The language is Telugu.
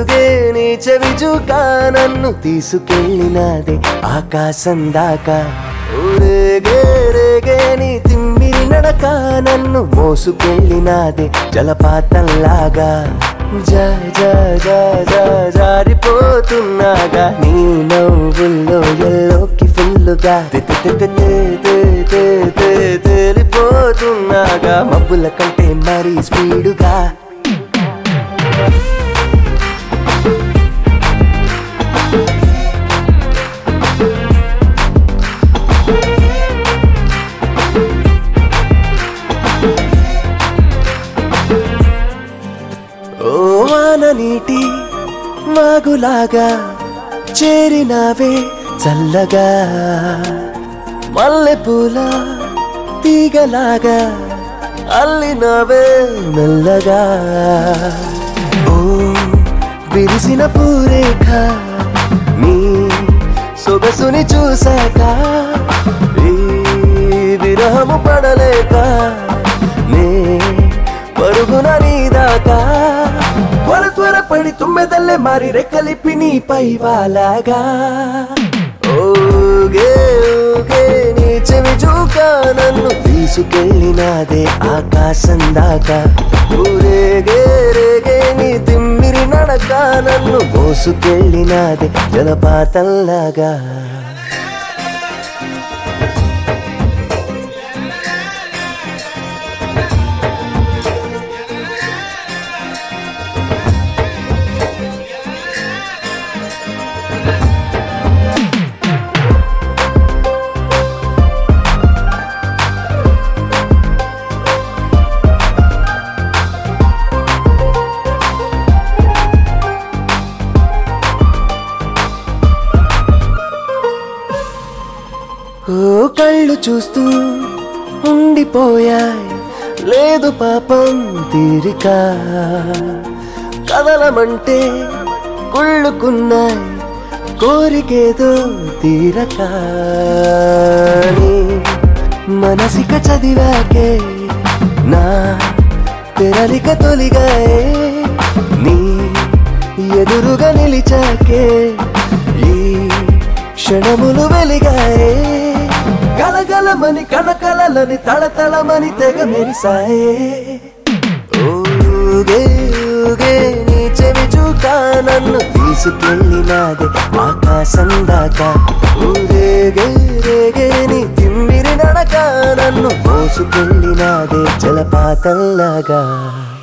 ఊగే నీ చెవి చూకా నన్ను తీసుకెళ్ళినాదే ఆకాశం దాకా ఊరేగే రేగే నీ తిమ్మిరి నడక నన్ను మోసుకెళ్ళినాదే జలపాతంలాగా జా జా జా జా జారిపోతున్నాగా నీ నవ్వుల్లో ఎల్లోకి ఫుల్లుగా తే- తే- తే- తే- తే- తే- తే- తే- తేలిపోతున్నాగా మబ్బుల కంటే మరీ స్పీడుగా ఓ వాన నీటి మాగులాగా చేరినావే చల్లగా మల్లె పూల తీగలాగా అల్లినవే మెల్లగా ఓ విరిసిన పూరేఖ నీ సొగసుని చూశాక ఈ విరహము పడలేక నే పరుగున నీదాకా త్వర త్వర పడి తుమ్మెదల్లే మారి రెక్కలిప్పి నీ పై వాలాగా ఓగే ఓగే నీ చెవి చూకా నన్ను తీసుకెళ్ళినాదే ఆకాశం దాకా ఊరేగే రేగే నీ తిమ్మిరి నడక నన్ను మోసుకెళ్ళినాదే జలపాతంలాగా ఓ కళ్ళు చూస్తూ ఉండిపోయాయి లేదు పాపం తీరిక కదలమంటే కుళ్ళుకున్నాయి కోరికేదో తీరక నీ మనసిక చదివాకే నా తెరలిక తొలిగాయే నీ ఎదురుగా నిలిచాకే ఈ క్షణములు వెలిగాయే గలగలమని కనకలలని తళతళమని తెగ మెరిసాయే ఊగే ఊగే నీ చెవి చూకా నన్ను తీసుకెళ్ళినాదే ఆకాశం దాకా ఊరేగే రేగే నీ తిమ్మిరి నడక నన్ను మోసుకెళ్ళినాదే జలపాతంలాగా